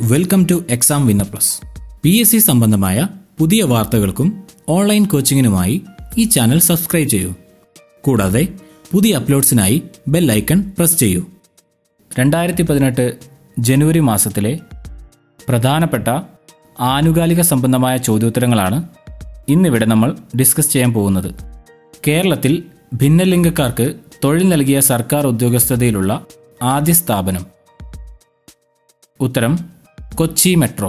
welcome to exam winner plus P S C സംബന്ധമായ പുതിയ വാർത്തകൾക്കും ഓൺലൈൻ കോച്ചിങ്ങിനുമായി ഈ ചാനൽ സബ്സ്ക്രൈബ് ചെയ്യൂ കൂടാതെ പുതിയ അപ്ലോഡ്സിനായി ബെൽ ഐക്കൺ പ്രസ് ചെയ്യൂ രണ്ടായിരത്തി പതിനെട്ട് ജനുവരി മാസത്തിലെ പ്രധാനപ്പെട്ട ആനുകാലിക സംബന്ധമായ ചോദ്യോത്തരങ്ങളാണ് ഇന്നിവിടെ നമ്മൾ ഡിസ്കസ് ചെയ്യാൻ പോകുന്നത് കേരളത്തിൽ ഭിന്നലിംഗക്കാർക്ക് തൊഴിൽ നൽകിയ സർക്കാർ ഉദ്യോഗസ്ഥതയിലുള്ള ആദ്യ സ്ഥാപനം ഉത്തരം കൊച്ചി മെട്രോ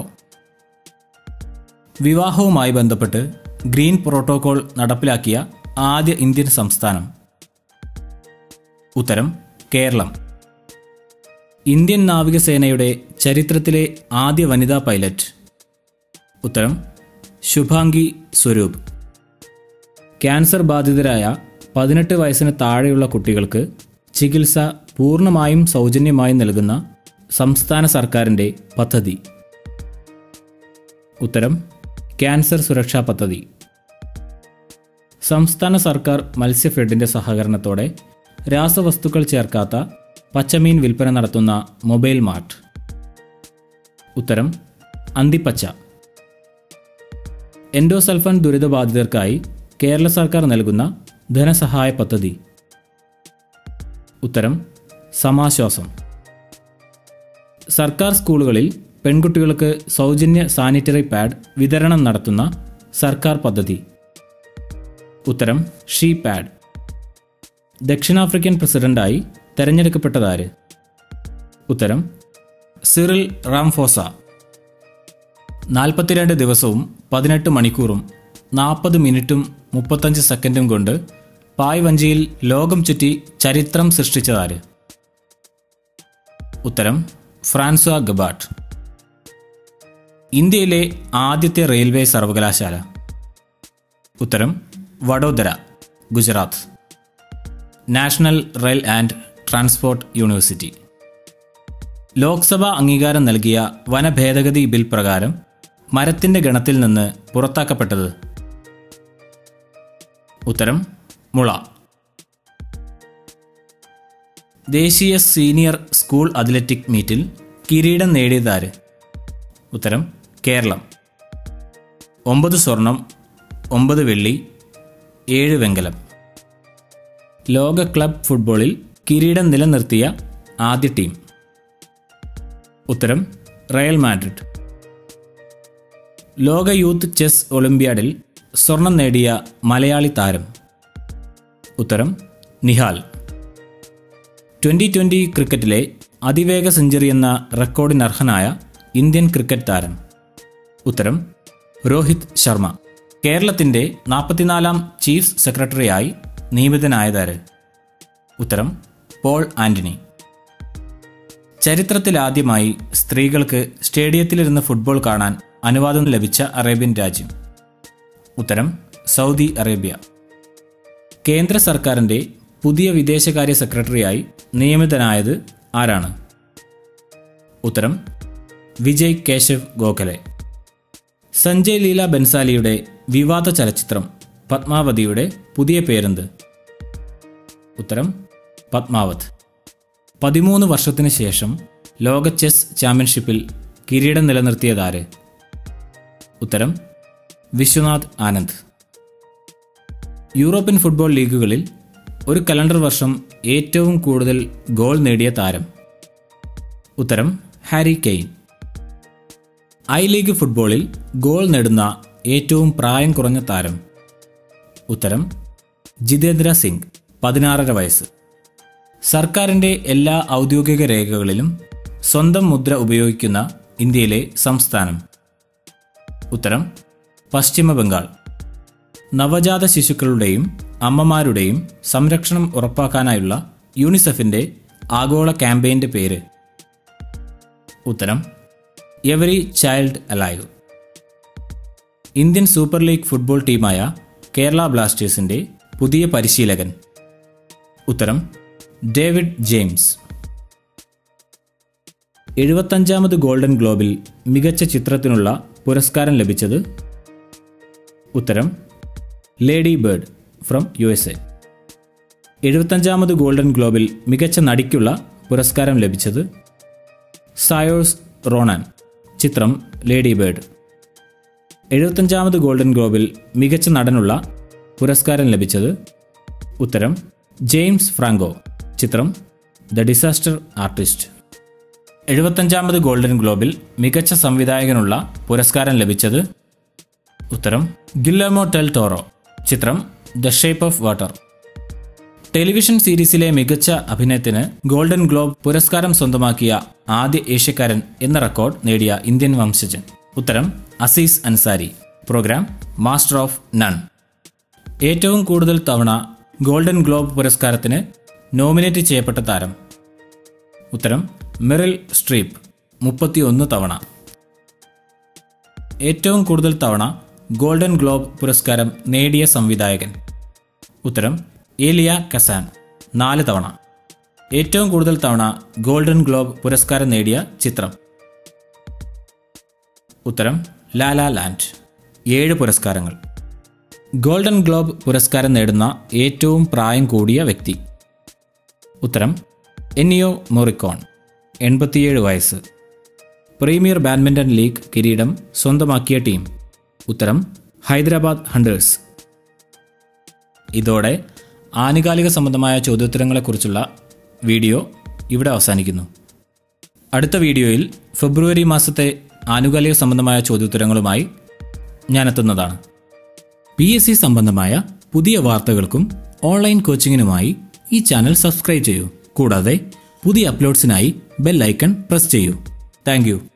വിവാഹവുമായി ബന്ധപ്പെട്ട് ഗ്രീൻ പ്രോട്ടോകോൾ നടപ്പിലാക്കിയ ആദ്യ ഇന്ത്യൻ സംസ്ഥാനം ഉത്തരം കേരളം ഇന്ത്യൻ നാവികസേനയുടെ ചരിത്രത്തിലെ ആദ്യ വനിതാ പൈലറ്റ് ഉത്തരം ശുഭാംഗി സ്വരൂപ് ക്യാൻസർ ബാധിതരായ പതിനെട്ട് വയസ്സിന് താഴെയുള്ള കുട്ടികൾക്ക് ചികിത്സ പൂർണ്ണമായും സൗജന്യമായി നൽകുന്ന സംസ്ഥാന സർക്കാരിൻ്റെ പദ്ധതി ഉത്തരം ക്യാൻസർ സുരക്ഷാ പദ്ധതി സംസ്ഥാന സർക്കാർ മത്സ്യഫെഡിന്റെ സഹകരണത്തോടെ രാസവസ്തുക്കൾ ചേർക്കാത്ത പച്ചമീൻ വിൽപ്പന നടത്തുന്ന മൊബൈൽ മാർട്ട് ഉത്തരം അന്തിപ്പച്ച എൻഡോസൾഫൻ ദുരിതബാധിതർക്കായി കേരള സർക്കാർ നൽകുന്ന ധനസഹായ പദ്ധതി ഉത്തരം സമാശ്വാസം സർക്കാർ സ്കൂളുകളിൽ പെൺകുട്ടികൾക്ക് സൗജന്യ സാനിറ്ററി പാഡ് വിതരണം നടത്തുന്ന സർക്കാർ പദ്ധതി ഉത്തരം ഷീ പാഡ് ദക്ഷിണാഫ്രിക്കൻ പ്രസിഡന്റായി തെരഞ്ഞെടുക്കപ്പെട്ടതാര് ഉത്തരം സിറിൽ റാംഫോസ നാൽപ്പത്തിരണ്ട് ദിവസവും പതിനെട്ട് മണിക്കൂറും നാൽപ്പത് മിനിറ്റും മുപ്പത്തഞ്ച് സെക്കൻഡും കൊണ്ട് പായ്വഞ്ചിയിൽ ലോകം ചുറ്റി ചരിത്രം സൃഷ്ടിച്ചതാര് ഉത്തരം ഫ്രാൻസ്വ ഗബാട്ട് ഇന്ത്യയിലെ ആദ്യത്തെ റെയിൽവേ സർവകലാശാല ഉത്തരം Vadodara Gujarat National Rail and Transport University Lok Sabha അംഗീകാരം നൽകിയ വനഭേദഗതി ബിൽ പ്രകാരം മരത്തിന്റെ ഗണത്തിൽ നിന്ന് പുറത്താക്കപ്പെട്ടത് ഉത്തരം മുള ദേശീയ സീനിയർ സ്കൂൾ അത്ലറ്റിക് മീറ്റിൽ കിരീടം നേടിയതാര് ഉത്തരം കേരളം ഒമ്പത് സ്വർണം ഒമ്പത് വെള്ളി ഏഴ് വെങ്കലം ലോക ക്ലബ് ഫുട്ബോളിൽ കിരീടം നിലനിർത്തിയ ആദ്യ ടീം ഉത്തരം റയൽ മാഡ്രിഡ് ലോക യൂത്ത് ചെസ് ഒളിമ്പ്യാഡിൽ സ്വർണം നേടിയ മലയാളി താരം ഉത്തരം നിഹാൽ ട്വൻ്റി ട്വൻ്റി ക്രിക്കറ്റിലെ അതിവേഗ സെഞ്ചുറി എന്ന റെക്കോർഡിനർഹനായ ഇന്ത്യൻ ക്രിക്കറ്റ് താരം ഉത്തരം രോഹിത് ശർമ്മ കേരളത്തിൻ്റെ നാൽപ്പത്തിനാലാം ചീഫ് സെക്രട്ടറിയായി നിയമിതനായതാര് ഉത്തരം പോൾ ആന്റണി ചരിത്രത്തിലാദ്യമായി സ്ത്രീകൾക്ക് സ്റ്റേഡിയത്തിലിരുന്ന് ഫുട്ബോൾ കാണാൻ അനുവാദം ലഭിച്ച അറേബ്യൻ രാജ്യം ഉത്തരം സൗദി അറേബ്യ കേന്ദ്ര സർക്കാരിൻ്റെ പുതിയ വിദേശകാര്യ സെക്രട്ടറിയായി നിയമിതനായത് ആരാണ് ഉത്തരം വിജയ് കേശവ് ഗോഖലെ സഞ്ജയ് ലീല ബൻസാലിയുടെ വിവാദ ചലച്ചിത്രം പത്മാവതിയുടെ പുതിയ പേരെന്ത് ഉത്തരം പത്മാവത് പതിമൂന്ന് വർഷത്തിന് ശേഷം ലോക ചെസ് ചാമ്പ്യൻഷിപ്പിൽ കിരീടം നിലനിർത്തിയതാര് ഉത്തരം വിശ്വനാഥ് ആനന്ദ് യൂറോപ്യൻ ഫുട്ബോൾ ലീഗുകളിൽ ഒരു കലണ്ടർ വർഷം ഏറ്റവും കൂടുതൽ ഗോൾ നേടിയ താരം ഉത്തരം ഹാരി കെയ്ൻ ഐ ലീഗ് ഫുട്ബോളിൽ ഗോൾ നേടുന്ന ഏറ്റവും പ്രായം കുറഞ്ഞ താരം ഉത്തരം ജിതേന്ദ്ര സിംഗ് പതിനാറര വയസ്സ് സർക്കാരിൻ്റെ എല്ലാ ഔദ്യോഗിക രേഖകളിലും സ്വന്തം മുദ്ര ഉപയോഗിക്കുന്ന ഇന്ത്യയിലെ സംസ്ഥാനം ഉത്തരം പശ്ചിമ ബംഗാൾ നവജാത ശിശുക്കളുടെയും അമ്മമാരുടെയും സംരക്ഷണം ഉറപ്പാക്കാനായുള്ള യൂണിസെഫിന്റെ ആഗോള ക്യാമ്പയിന്റെ പേര് ഉത്തരം Every Child Alive Indian Super League football ടീമായ കേരള ബ്ലാസ്റ്റേഴ്സിന്റെ പുതിയ പരിശീലകൻ ഉത്തരം ഡേവിഡ് ജെയിംസ് എഴുപത്തഞ്ചാമത് ഗോൾഡൻ ഗ്ലോബിൽ മികച്ച ചിത്രത്തിനുള്ള പുരസ്കാരം ലഭിച്ചത് ഉത്തരം Lady Bird from U S A എഴുപത്തഞ്ചാമത് ഗോൾഡൻ ഗ്ലോബിൽ മികച്ച നടിക്കുള്ള പുരസ്കാരം ലഭിച്ചത് സയോഴ്സ് റോണാൻ ചിത്രം ലേഡി ബേർഡ് എഴുപത്തഞ്ചാമത് ഗോൾഡൻ ഗ്ലോബിൽ മികച്ച നടനുള്ള പുരസ്കാരം ലഭിച്ചത് ഉത്തരം ജെയിംസ് ഫ്രാങ്കോ ചിത്രം ദ ഡിസാസ്റ്റർ ആർട്ടിസ്റ്റ് എഴുപത്തഞ്ചാമത് ഗോൾഡൻ ഗ്ലോബിൽ മികച്ച സംവിധായകനുള്ള പുരസ്കാരം ലഭിച്ചത് ഉത്തരം ഗില്ലമോ ടെൽ ടോറോ ചിത്രം The Shape of Water television സീരീസിലെ മികച്ച അഭിനയത്തിന് ഗോൾഡൻ ഗ്ലോബ് പുരസ്കാരം സ്വന്തമാക്കിയ ആദ്യ ഏഷ്യക്കാരൻ എന്ന റെക്കോർഡ് നേടിയ ഇന്ത്യൻ വംശജൻ ഉത്തരം Aziz Ansari programme Master of None ഏറ്റവും കൂടുതൽ തവണ ഗോൾഡൻ ഗ്ലോബ് പുരസ്കാരത്തിന് നോമിനേറ്റ് ചെയ്യപ്പെട്ട താരം ഉത്തരം മെറിൽ സ്ട്രീപ്പ് മുപ്പത്തിയൊന്ന് തവണ ഏറ്റവും കൂടുതൽ തവണ ഗോൾഡൻ ഗ്ലോബ് പുരസ്കാരം നേടിയ സംവിധായകൻ ഉത്തരം ഏലിയ കസാൻ നാല് തവണ ഏറ്റവും കൂടുതൽ തവണ ഗോൾഡൻ ഗ്ലോബ് പുരസ്കാരം നേടിയ ചിത്രം ഉത്തരം ലാല ലാൻഡ് ഏഴ് പുരസ്കാരങ്ങൾ ഗോൾഡൻ ഗ്ലോബ് പുരസ്കാരം നേടുന്ന ഏറ്റവും പ്രായം കൂടിയ വ്യക്തി ഉത്തരം എന്നിയോ മൊറിക്കോൺ എൺപത്തിയേഴ് വയസ്സ് പ്രീമിയർ ബാഡ്മിൻ്റൺ ലീഗ് കിരീടം സ്വന്തമാക്കിയ ടീം ഉത്തരം ഹൈദരാബാദ് ഹണ്ടേഴ്സ് ഇതോടെ ആനുകാലിക സംബന്ധമായ ചോദ്യോത്തരങ്ങളെക്കുറിച്ചുള്ള വീഡിയോ ഇവിടെ അവസാനിക്കുന്നു അടുത്ത വീഡിയോയിൽ ഫെബ്രുവരി മാസത്തെ ആനുകാലിക സംബന്ധമായ ചോദ്യോത്തരങ്ങളുമായി ഞാനെത്തുന്നതാണ് പി എസ് സി സംബന്ധമായ പുതിയ വാർത്തകൾക്കും ഓൺലൈൻ കോച്ചിങ്ങിനുമായി ഈ ചാനൽ സബ്സ്ക്രൈബ് ചെയ്യൂ കൂടാതെ പുതിയ അപ്ലോഡ്സിനായി ബെൽ ഐക്കൺ പ്രസ് ചെയ്യൂ താങ്ക്